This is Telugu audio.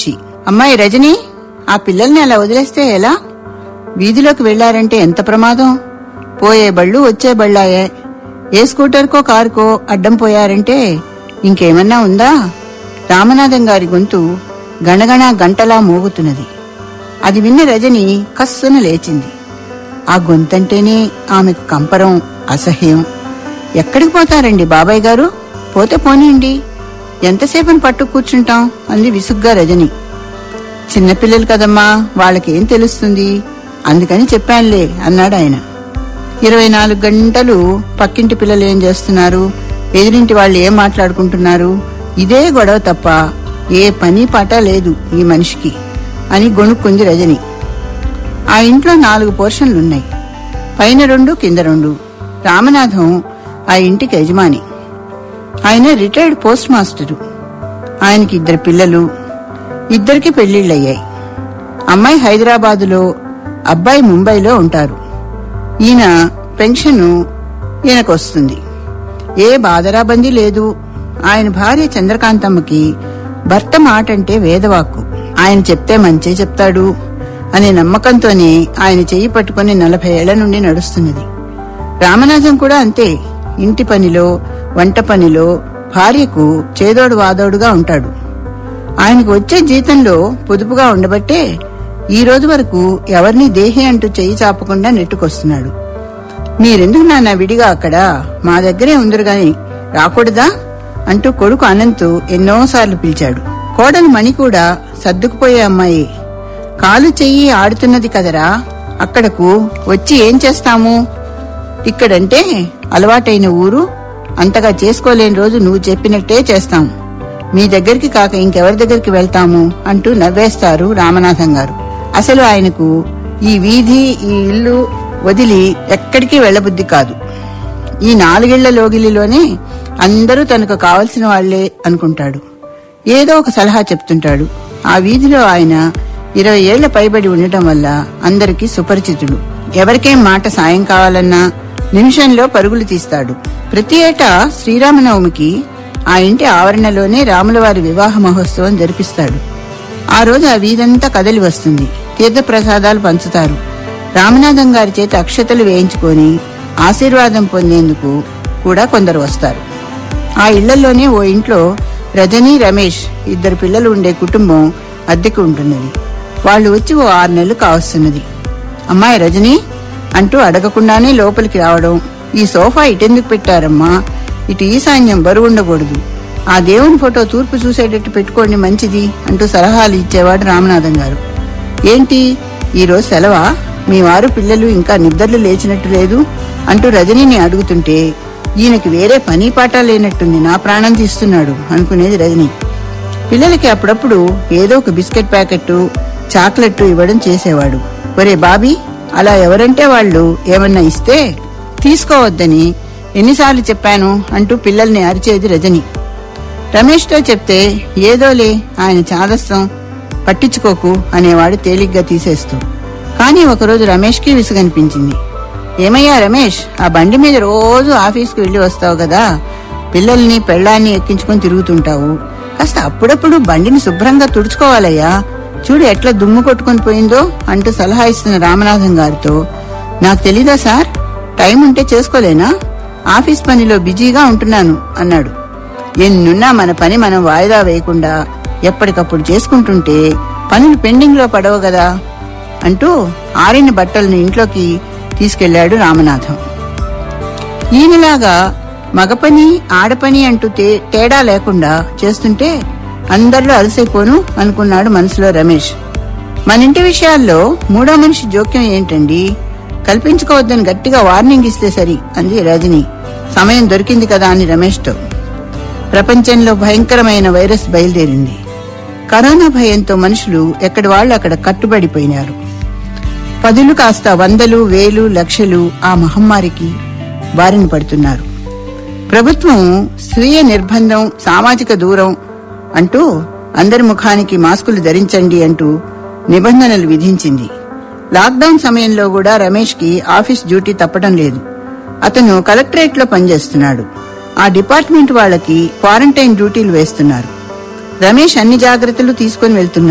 వచ్చి అమ్మాయి రజని ఆ పిల్లల్ని అలా వదిలేస్తే ఎలా వీధిలోకి వెళ్లారంటే ఎంత ప్రమాదం పోయే బళ్ళు వచ్చే బళ్ళాయే ఏ స్కూటర్కో కారుకో అడ్డం పోయారంటే ఇంకేమన్నా ఉందా రామనాథం గారి గొంతు గణగణ గంటలా మోగుతున్నది అది విన్న రజని కస్సున లేచింది ఆ గొంతంటేనే ఆమెకు కంపరం అసహ్యం ఎక్కడికి పోతారండి బాబాయ్ గారు పోతే పోనీయండి ఎంతసేపని పట్టు కూర్చుంటాం అంది విసుగ్గా రజని చిన్నపిల్లలు కదమ్మా వాళ్ళకేం తెలుస్తుంది అందుకని చెప్పానులే అన్నాడు ఆయన ఇరవై నాలుగు గంటలు పక్కింటి పిల్లలు ఏం చేస్తున్నారు ఎదురింటి వాళ్ళు ఏం మాట్లాడుకుంటున్నారు ఇదే గొడవ తప్ప ఏ పని పాట లేదు ఈ మనిషికి అని గొణుక్కుంది రజని ఆ ఇంట్లో నాలుగు పోర్షన్లున్నాయి పైన రెండు కింద రెండు రామనాథం ఆ ఇంటికి యజమాని ఆయన రిటైర్డ్ పోస్ట్ మాస్టరు ఆయనకి ఇద్దరు పిల్లలు ఇద్దరికి పెళ్లిళ్ళయ్యాయి అమ్మాయి హైదరాబాదులో అబ్బాయి ముంబైలో ఉంటారు ఈయన పెన్షను ఈయనకొస్తుంది ఏ బాధరాబందీ లేదు ఆయన భార్య చంద్రకాంతమ్మకి భర్త మాట అంటే వేదవాక్కు ఆయన చెప్తే మంచే చెప్తాడు అనే నమ్మకంతోనే ఆయన చెయ్యి పట్టుకుని నలభై ఏళ్ల నుండి నడుస్తున్నది రామనాథం కూడా అంతే ఇంటి పనిలో వంట పనిలో భార్యకు చేదోడు వాదోడుగా ఉంటాడు ఆయనకు వచ్చే జీతంలో పొదుపుగా ఉండబట్టే ఈ రోజు వరకు ఎవరిని దేహి అంటూ చెయ్యి చాపకుండా నెట్టుకొస్తున్నాడు మీరెందుకు నాన్న విడిగా అక్కడ మా దగ్గరే ఉందరు గాని రాకూడదా అంటూ కొడుకు అనంత్ ఎన్నోసార్లు పిలిచాడు కోడలు మణి కూడా సర్దుకుపోయే అమ్మాయి కాలు చెయ్యి ఆడుతున్నది కదరా అక్కడకు వచ్చి ఏం చేస్తాము ఇక్కడంటే అలవాటైన ఊరు అంతగా చేసుకోలేని రోజు నువ్వు చెప్పినట్టే చేస్తాం మీ దగ్గరికి కాక ఇంకెవరి దగ్గరికి వెళ్తాము అంటూ నవ్వేస్తారు రామనాథం గారు అసలు ఆయనకు ఈ వీధి ఈ ఇల్లు వదిలి ఎక్కడికి వెళ్లబుద్ధి కాదు ఈ నాలుగేళ్ల లోగిలిలోనే అందరూ తనకు కావలసిన వాళ్లే అనుకుంటాడు ఏదో ఒక సలహా చెప్తుంటాడు ఆ వీధిలో ఆయన ఇరవై ఏళ్ల పైబడి ఉండటం వల్ల అందరికీ సుపరిచితుడు ఎవరికేం మాట సాయం కావాలన్నా నిమిషంలో పరుగులు తీస్తాడు ప్రతి ఏటా శ్రీరామనవమికి ఆ ఇంటి ఆవరణలోనే రాములవారి వివాహ మహోత్సవం జరిపిస్తాడు ఆ రోజు ఆ వీధంతా కదలి వస్తుంది తీర్థప్రసాదాలు పంచుతారు రామనాథం గారి చేత అక్షతలు వేయించుకొని ఆశీర్వాదం పొందేందుకు కూడా కొందరు వస్తారు ఆ ఇళ్లలోనే ఓ ఇంట్లో రజని రమేష్ ఇద్దరు పిల్లలు ఉండే కుటుంబం అద్దెకు ఉంటున్నది వాళ్ళు వచ్చి ఓ ఆరు నెలలు కావస్తున్నది అమ్మాయి రజని అంటూ అడగకుండానే లోపలికి రావడం ఈ సోఫా ఇటెందుకు పెట్టారమ్మా ఇటు ఈశాన్యం బరువు ఉండకూడదు ఆ దేవుని ఫోటో తూర్పు చూసేటట్టు పెట్టుకోండి మంచిది అంటూ సలహాలు ఇచ్చేవాడు రామనాథం గారు ఏంటి ఈ రోజు సెలవా మీ వారు పిల్లలు ఇంకా నిద్రలు లేచినట్టు లేదు అంటూ రజనీని అడుగుతుంటే ఈయనకి వేరే పని పాట లేనట్టుంది నా ప్రాణం తీస్తున్నాడు అనుకునేది రజని పిల్లలకి అప్పుడప్పుడు ఏదో ఒక బిస్కెట్ ప్యాకెట్ చాక్లెట్ ఇవ్వడం చేసేవాడు ఒరే బాబీ అలా ఎవరంటే వాళ్ళు ఏమన్నా ఇస్తే తీసుకోవద్దని ఎన్నిసార్లు చెప్పాను అంటూ పిల్లల్ని అరిచేది రజని రమేష్తో చెప్తే ఏదోలే ఆయన చాదస్తం పట్టించుకోకు అనేవాడు తేలిగ్గా తీసేస్తూ కానీ ఒకరోజు రమేష్కి విసుగనిపించింది ఏమయ్యా రమేష్ ఆ బండి మీద రోజు ఆఫీస్కి వెళ్లి వస్తావు కదా పిల్లల్ని పెళ్ళాన్ని ఎక్కించుకొని తిరుగుతుంటావు కాస్త అప్పుడప్పుడు బండిని శుభ్రంగా తుడుచుకోవాలయ్యా చూడు ఎట్లా దుమ్ము కొట్టుకొని పోయిందో అంటూ సలహా ఇస్తున్న రామనాథం గారితో నాకు తెలీదా సార్ టైం ఉంటే చేసుకోలేనా ఆఫీస్ పనిలో బిజీగా ఉంటున్నాను అన్నాడు ఎన్నున్నా మన పని మనం వాయిదా వేయకుండా ఎప్పటికప్పుడు చేసుకుంటుంటే పనులు పెండింగ్ లో పడవు కదా అంటూ ఆరిన బట్టలను ఇంట్లోకి తీసుకెళ్లాడు రామనాథం ఈయనలాగా మగపని ఆడపని అంటూ తే- తేడా లేకుండా చేస్తుంటే అందరిలో అలసైపోను అనుకున్నాడు మనసులో రమేష్ మన ఇంటి విషయాల్లో మూడో మనిషి జోక్యం ఏంటండి కల్పించుకోవద్దని గట్టిగా వార్నింగ్ ఇస్తే సరి అంది రజని సమయం దొరికింది కదా అని రమేష్తో ప్రపంచంలో భయంకరమైన వైరస్ బయలుదేరింది కరోనా భయంతో మనుషులు ఎక్కడి వాళ్ళు అక్కడ కట్టుబడిపోయినారు పదులు కాస్త వందలు వేలు లక్షలు ఆ మహమ్మారికి బారిన పడుతున్నారు ప్రభుత్వం స్వీయ నిర్బంధం సామాజిక దూరం అంటూ అందరి ముఖానికి మాస్కులు ధరించండి అంటూ నిబంధనలు విధించింది లాక్డౌన్ సమయంలో కూడా రమేష్ కి ఆఫీస్ డ్యూటీ తప్పడం లేదు అతను కలెక్టరేట్ లో పనిచేస్తున్నాడు ఆ డిపార్ట్మెంట్ వాళ్ళకి క్వారంటైన్ డ్యూటీలు వేస్తున్నారు రమేష్ అన్ని జాగ్రత్తలు తీసుకొని వెళ్తున్నాడు